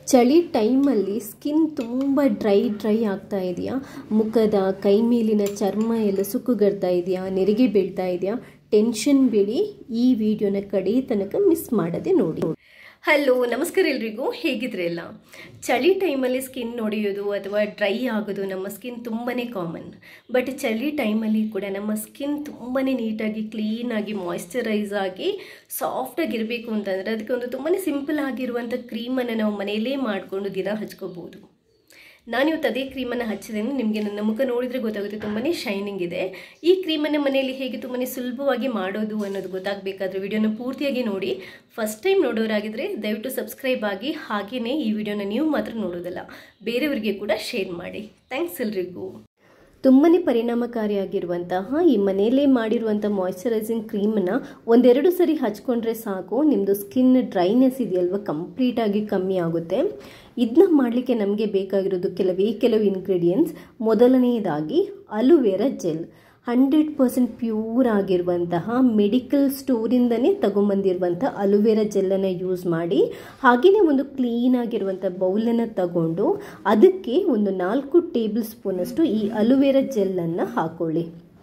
ಚಳಿ ಟೈಮಲ್ಲಿ ಸ್ಕಿನ್ ತುಂಬ ಡ್ರೈ ಡ್ರೈ ಆಗ್ತಾ ಇದೆಯಾ ಮುಖದ ಕೈ ಮೇಲಿನ ಚರ್ಮ ಎಲ್ಲ ಸುಕ್ಕುಗಡ್ತಾ ಇದೆಯಾ ನೆರಿಗೆ ಬೀಳ್ತಾ ಇದೆಯಾ ಟೆನ್ಷನ್ ಬೇಡಿ ಈ ವಿಡಿಯೋನ ಕಡೆ ತನಕ ಮಿಸ್ ಮಾಡದೆ ನೋಡಿ ಹಲೋ ನಮಸ್ಕಾರ ಎಲ್ರಿಗೂ ಹೇಗಿದ್ರೆ ಎಲ್ಲ ಚಳಿ ಟೈಮಲ್ಲಿ ಸ್ಕಿನ್ ಒಡೆಯೋದು ಅಥವಾ ಡ್ರೈ ಆಗೋದು ನಮ್ಮ ಸ್ಕಿನ್ ತುಂಬಾ ಕಾಮನ್ ಬಟ್ ಚಳಿ ಟೈಮಲ್ಲಿ ಕೂಡ ನಮ್ಮ ಸ್ಕಿನ್ ತುಂಬಾ ನೀಟಾಗಿ ಕ್ಲೀನಾಗಿ ಮಾಯ್ಶ್ಚರೈಸ್ ಆಗಿ ಸಾಫ್ಟಾಗಿರಬೇಕು ಅಂತಂದರೆ ಅದಕ್ಕೆ ಒಂದು ತುಂಬಾ ಸಿಂಪಲ್ ಆಗಿರುವಂಥ ಕ್ರೀಮನ್ನು ನಾವು ಮನೆಯಲ್ಲೇ ಮಾಡಿಕೊಂಡು ದಿನ ಹಚ್ಕೋಬೋದು ನಾನು ಇವತ್ತು ಅದೇ ಕ್ರೀಮನ್ನು ಹಚ್ಚಿದ್ದೇನೆ ನಿಮಗೆ ನನ್ನ ಮುಖ ನೋಡಿದರೆ ಗೊತ್ತಾಗುತ್ತೆ ತುಂಬಾ ಶೈನಿಂಗ್ ಇದೆ ಈ ಕ್ರೀಮನ್ನು ಮನೆಯಲ್ಲಿ ಹೇಗೆ ತುಂಬಾ ಸುಲಭವಾಗಿ ಮಾಡೋದು ಅನ್ನೋದು ಗೊತ್ತಾಗಬೇಕಾದ್ರೆ ವಿಡಿಯೋನ ಪೂರ್ತಿಯಾಗಿ ನೋಡಿ ಫಸ್ಟ್ ಟೈಮ್ ನೋಡೋರಾಗಿದ್ದರೆ ದಯವಿಟ್ಟು ಸಬ್ಸ್ಕ್ರೈಬ್ ಆಗಿ ಹಾಗೆಯೇ ಈ ವಿಡಿಯೋನ ನೀವು ಮಾತ್ರ ನೋಡೋದಲ್ಲ ಬೇರೆಯವರಿಗೆ ಕೂಡ ಶೇರ್ ಮಾಡಿ ಥ್ಯಾಂಕ್ಸ್ ಎಲ್ರಿಗೂ ತುಂಬಾ ಪರಿಣಾಮಕಾರಿಯಾಗಿರುವಂತಹ ಈ ಮನೆಯಲ್ಲೇ ಮಾಡಿರುವಂಥ ಮಾಯ್ಶ್ಚರೈಸಿಂಗ್ ಕ್ರೀಮನ್ನು ಒಂದೆರಡು ಸರಿ ಹಚ್ಕೊಂಡ್ರೆ ಸಾಕು ನಿಮ್ಮದು ಸ್ಕಿನ್ ಡ್ರೈನೆಸ್ ಇದೆಯಲ್ವ ಕಂಪ್ಲೀಟಾಗಿ ಕಮ್ಮಿ ಆಗುತ್ತೆ ಇದನ್ನ ಮಾಡಲಿಕ್ಕೆ ನಮಗೆ ಬೇಕಾಗಿರೋದು ಕೆಲವೇ ಕೆಲವು ಇಂಗ್ರೀಡಿಯೆಂಟ್ಸ್ ಮೊದಲನೆಯದಾಗಿ aloe vera gel hundred percent pure ಆಗಿರುವಂತಹ ಮೆಡಿಕಲ್ ಸ್ಟೋರಿಂದನೇ ತಗೊಂಬಂದಿರುವಂಥ ಅಲುವೆರಾ ಜೆಲ್ಲನ್ನು ಯೂಸ್ ಮಾಡಿ ಹಾಗೆಯೇ ಒಂದು ಕ್ಲೀನ್ ಆಗಿರುವಂಥ ಬೌಲನ್ನು ತಗೊಂಡು ಅದಕ್ಕೆ ಒಂದು ನಾಲ್ಕು ಟೇಬಲ್ ಸ್ಪೂನಷ್ಟು ಈ ಅಲುವೆರಾ ಜೆಲ್ಲನ್ನು ಹಾಕೊಳ್ಳಿ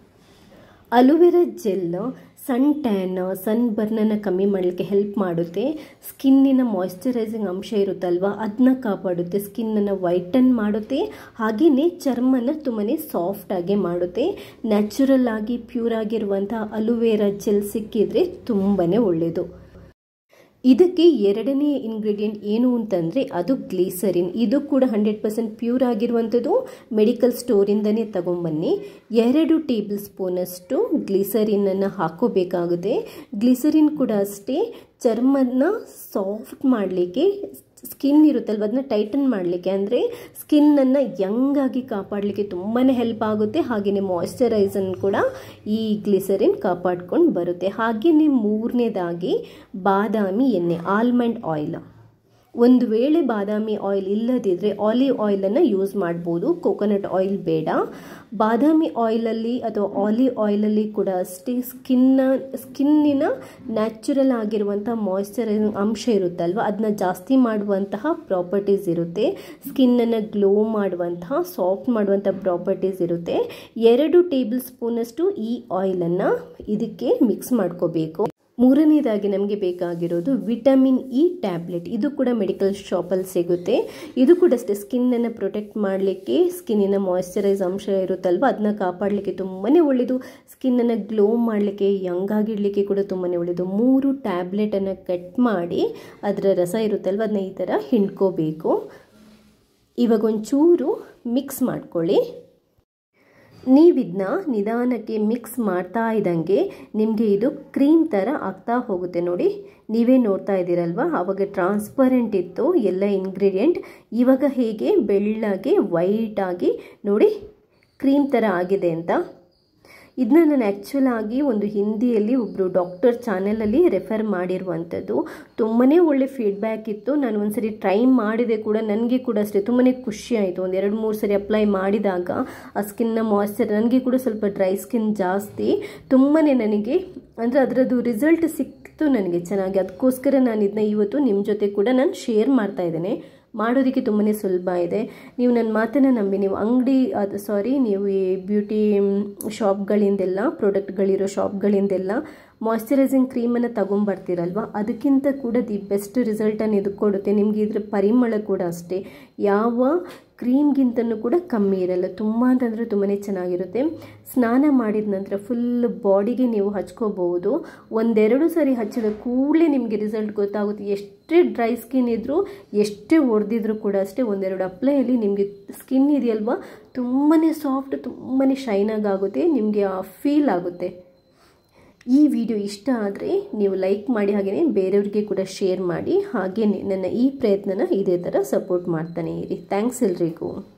aloe vera gel sun tan sun ಬರ್ನನ್ನು ಕಮ್ಮಿ ಮಾಡಲಿಕ್ಕೆ ಹೆಲ್ಪ್ ಮಾಡುತ್ತೆ ಸ್ಕಿನ್ನಿನ ಮಾಯ್ಶ್ಚರೈಸಿಂಗ್ ಅಂಶ ಇರುತ್ತಲ್ವ ಅದನ್ನ ಕಾಪಾಡುತ್ತೆ ಸ್ಕಿನ್ನನ್ನು ವೈಟನ್ ಮಾಡುತ್ತೆ ಹಾಗೆಯೇ ಚರ್ಮನ ತುಂಬಾ ಸಾಫ್ಟಾಗಿ ಮಾಡುತ್ತೆ ನ್ಯಾಚುರಲ್ ಆಗಿ ಪ್ಯೂರ್ ಆಗಿರುವಂಥ ಅಲುವೆರಾ ಜೆಲ್ ಸಿಕ್ಕಿದರೆ ತುಂಬಾ ಒಳ್ಳೆಯದು ಇದಕ್ಕೆ ಎರಡನೇ ಇಂಗ್ರೀಡಿಯೆಂಟ್ ಏನು ಅಂತಂದರೆ ಅದು ಗ್ಲೀಸರಿನ್ ಇದು ಕೂಡ ಹಂಡ್ರೆಡ್ ಪರ್ಸೆಂಟ್ ಪ್ಯೂರ್ ಆಗಿರುವಂಥದ್ದು ಮೆಡಿಕಲ್ ಸ್ಟೋರಿಂದನೇ ತಗೊಂಬನ್ನಿ ಎರಡು ಟೇಬಲ್ ಸ್ಪೂನಷ್ಟು ಗ್ಲೀಸರಿನನ್ನು ಹಾಕೋಬೇಕಾಗುತ್ತೆ ಗ್ಲೀಸರಿನ್ ಕೂಡ ಅಷ್ಟೇ ಚರ್ಮನ ಸಾಫ್ಟ್ ಮಾಡಲಿಕ್ಕೆ ಸ್ಕಿನ್ ಇರುತ್ತಲ್ವ ಅದನ್ನ ಟೈಟನ್ ಮಾಡಲಿಕ್ಕೆ ಅಂದರೆ ಸ್ಕಿನ್ನನ್ನು ಯಂಗಾಗಿ ಕಾಪಾಡಲಿಕ್ಕೆ ತುಂಬಾ ಹೆಲ್ಪ್ ಆಗುತ್ತೆ ಹಾಗೆಯೇ ಮಾಯ್ಶ್ಚರೈಸನ್ ಕೂಡ ಈ ಗ್ಲಿಸರಿನ್ ಕಾಪಾಡ್ಕೊಂಡು ಬರುತ್ತೆ ಹಾಗೆಯೇ ಮೂರನೇದಾಗಿ ಬಾದಾಮಿ ಎಣ್ಣೆ ಆಲ್ಮಂಡ್ ಆಯಿಲ್ ಒಂದು ವೇಳೆ ಬಾದಾಮಿ ಆಯಿಲ್ ಇಲ್ಲದಿದ್ದರೆ ಆಲಿವ್ ಆಯಿಲನ್ನು ಯೂಸ್ ಮಾಡ್ಬೋದು ಕೋಕೋನಟ್ ಆಯಿಲ್ ಬೇಡ ಬಾದಾಮಿ ಆಯಿಲಲ್ಲಿ ಅಥವಾ ಆಲಿವ್ ಆಯಿಲಲ್ಲಿ ಕೂಡ ಅಷ್ಟೇ ಸ್ಕಿನ್ನ ಸ್ಕಿನ್ನಿನ ನ್ಯಾಚುರಲ್ ಆಗಿರುವಂಥ ಮಾಯ್ಶ್ಚರೈಸಿಂಗ್ ಅಂಶ ಇರುತ್ತಲ್ವ ಅದನ್ನ ಜಾಸ್ತಿ ಮಾಡುವಂತಹ ಪ್ರಾಪರ್ಟೀಸ್ ಇರುತ್ತೆ ಸ್ಕಿನ್ನನ್ನು ಗ್ಲೋ ಮಾಡುವಂತಹ ಸಾಫ್ಟ್ ಮಾಡುವಂಥ ಪ್ರಾಪರ್ಟೀಸ್ ಇರುತ್ತೆ ಎರಡು ಟೇಬಲ್ ಸ್ಪೂನಷ್ಟು ಈ ಆಯಿಲನ್ನು ಇದಕ್ಕೆ ಮಿಕ್ಸ್ ಮಾಡ್ಕೋಬೇಕು ಮೂರನೇದಾಗಿ ನಮಗೆ ಬೇಕಾಗಿರೋದು ವಿಟಮಿನ್ ಇ ಟ್ಯಾಬ್ಲೆಟ್ ಇದು ಕೂಡ ಮೆಡಿಕಲ್ ಶಾಪಲ್ಲಿ ಸಿಗುತ್ತೆ ಇದು ಕೂಡ ಅಷ್ಟೇ ಸ್ಕಿನ್ನನ್ನು ಪ್ರೊಟೆಕ್ಟ್ ಮಾಡಲಿಕ್ಕೆ ಸ್ಕಿನ್ನಿನ ಮಾಯ್ಶ್ಚರೈಸ್ ಅಂಶ ಇರುತ್ತಲ್ವ ಅದನ್ನ ಕಾಪಾಡಲಿಕ್ಕೆ ತುಂಬಾ ಒಳ್ಳೆಯದು ಸ್ಕಿನ್ನನ್ನು ಗ್ಲೋ ಮಾಡಲಿಕ್ಕೆ ಯಂಗಾಗಿಡಲಿಕ್ಕೆ ಕೂಡ ತುಂಬಾ ಒಳ್ಳೆಯದು ಮೂರು ಟ್ಯಾಬ್ಲೆಟನ್ನು ಕಟ್ ಮಾಡಿ ಅದರ ರಸ ಇರುತ್ತಲ್ವ ಅದನ್ನ ಈ ಥರ ಹಿಂಡ್ಕೋಬೇಕು ಇವಾಗ ಒಂಚೂರು ಮಿಕ್ಸ್ ಮಾಡ್ಕೊಳ್ಳಿ ನೀವಿದನ್ನ ನಿಧಾನಕ್ಕೆ ಮಿಕ್ಸ್ ಮಾಡ್ತಾ ಇದ್ದಂಗೆ ನಿಮಗೆ ಇದು ಕ್ರೀಮ್ ಥರ ಆಗ್ತಾ ಹೋಗುತ್ತೆ ನೋಡಿ ನೀವೇ ನೋಡ್ತಾ ಇದ್ದೀರಲ್ವ ಆವಾಗ ಟ್ರಾನ್ಸ್ಪರೆಂಟ್ ಇತ್ತು ಎಲ್ಲ ಇಂಗ್ರೀಡಿಯೆಂಟ್ ಇವಾಗ ಹೇಗೆ ಬೆಳ್ಳಗೆ ವೈಟಾಗಿ ನೋಡಿ ಕ್ರೀಮ್ ಥರ ಆಗಿದೆ ಅಂತ ಇದನ್ನ ನಾನು ಆ್ಯಕ್ಚುಲ್ ಆಗಿ ಒಂದು ಹಿಂದಿಯಲ್ಲಿ ಒಬ್ಬರು ಡಾಕ್ಟರ್ ಚಾನೆಲಲ್ಲಿ ರೆಫರ್ ಮಾಡಿರುವಂಥದ್ದು ತುಂಬಾ ಒಳ್ಳೆ ಫೀಡ್ಬ್ಯಾಕ್ ಇತ್ತು ನಾನು ಒಂದ್ಸರಿ ಟ್ರೈ ಮಾಡಿದೆ ಕೂಡ ನನಗೆ ಕೂಡ ಅಷ್ಟೇ ತುಂಬಾ ಖುಷಿ ಆಯಿತು ಒಂದು ಎರಡು ಮೂರು ಸರಿ ಅಪ್ಲೈ ಮಾಡಿದಾಗ ಆ ಸ್ಕಿನ್ನ ಮಾಯ್ಶ್ಚರ್ ನನಗೆ ಕೂಡ ಸ್ವಲ್ಪ ಡ್ರೈ ಸ್ಕಿನ್ ಜಾಸ್ತಿ ತುಂಬಾ ನನಗೆ ಅಂದರೆ ಅದರದ್ದು ರಿಸಲ್ಟ್ ಸಿಕ್ತು ನನಗೆ ಚೆನ್ನಾಗಿ ಅದಕ್ಕೋಸ್ಕರ ನಾನು ಇದನ್ನ ಇವತ್ತು ನಿಮ್ಮ ಜೊತೆ ಕೂಡ ನಾನು ಶೇರ್ ಮಾಡ್ತಾ ಇದ್ದೇನೆ ಮಾಡೋದಕ್ಕೆ ತುಂಬಾ ಸುಲಭ ಇದೆ ನೀವು ನನ್ನ ಮಾತನ್ನು ನಂಬಿ ನೀವು ಅಂಗಡಿ ಅದು ಸಾರಿ ನೀವು ಈ ಬ್ಯೂಟಿ ಶಾಪ್ಗಳಿಂದೆಲ್ಲ ಪ್ರಾಡಕ್ಟ್ಗಳಿರೋ ಶಾಪ್ಗಳಿಂದೆಲ್ಲ ಮಾಯ್ಶ್ಚರೈಸಿಂಗ್ ಕ್ರೀಮನ್ನು ತೊಗೊಂಬರ್ತೀರಲ್ವ ಅದಕ್ಕಿಂತ ಕೂಡ ದಿ ಬೆಸ್ಟ್ ರಿಸಲ್ಟನ್ನು ಇದು ಕೊಡುತ್ತೆ ನಿಮಗೆ ಇದ್ರ ಪರಿಮಳ ಕೂಡ ಅಷ್ಟೇ ಯಾವ ಕ್ರೀಮ್ಗಿಂತನೂ ಕೂಡ ಕಮ್ಮಿ ಇರಲ್ಲ ತುಂಬ ಅಂತಂದರೆ ತುಂಬಾ ಚೆನ್ನಾಗಿರುತ್ತೆ ಸ್ನಾನ ಮಾಡಿದ ನಂತರ ಫುಲ್ ಬಾಡಿಗೆ ನೀವು ಹಚ್ಕೋಬಹುದು ಒಂದೆರಡು ಸರಿ ಹಚ್ಚಿದ ಕೂಡಲೇ ನಿಮಗೆ ರಿಸಲ್ಟ್ ಗೊತ್ತಾಗುತ್ತೆ ಎಷ್ಟೇ ಡ್ರೈ ಸ್ಕಿನ್ ಇದ್ದರೂ ಎಷ್ಟೇ ಒಡೆದಿದ್ರು ಕೂಡ ಅಷ್ಟೇ ಒಂದೆರಡು ಅಪ್ಲೈಯಲ್ಲಿ ನಿಮಗೆ ಸ್ಕಿನ್ ಇದೆಯಲ್ವ ತುಂಬಾ ಸಾಫ್ಟ್ ತುಂಬಾ ಶೈನಾಗಿ ಆಗುತ್ತೆ ನಿಮಗೆ ಆ ಫೀಲ್ ಆಗುತ್ತೆ ಈ ವಿಡಿಯೋ ಇಷ್ಟ ಆದರೆ ನೀವು ಲೈಕ್ ಮಾಡಿ ಹಾಗೆಯೇ ಬೇರೆಯವರಿಗೆ ಕೂಡ ಶೇರ್ ಮಾಡಿ ಹಾಗೆಯೇ ನನ್ನ ಈ ಪ್ರಯತ್ನನ ಇದೇ ಥರ ಸಪೋರ್ಟ್ ಮಾಡ್ತಾನೆ ಇರಿ ಥ್ಯಾಂಕ್ಸ್ ಎಲ್ರಿಗೂ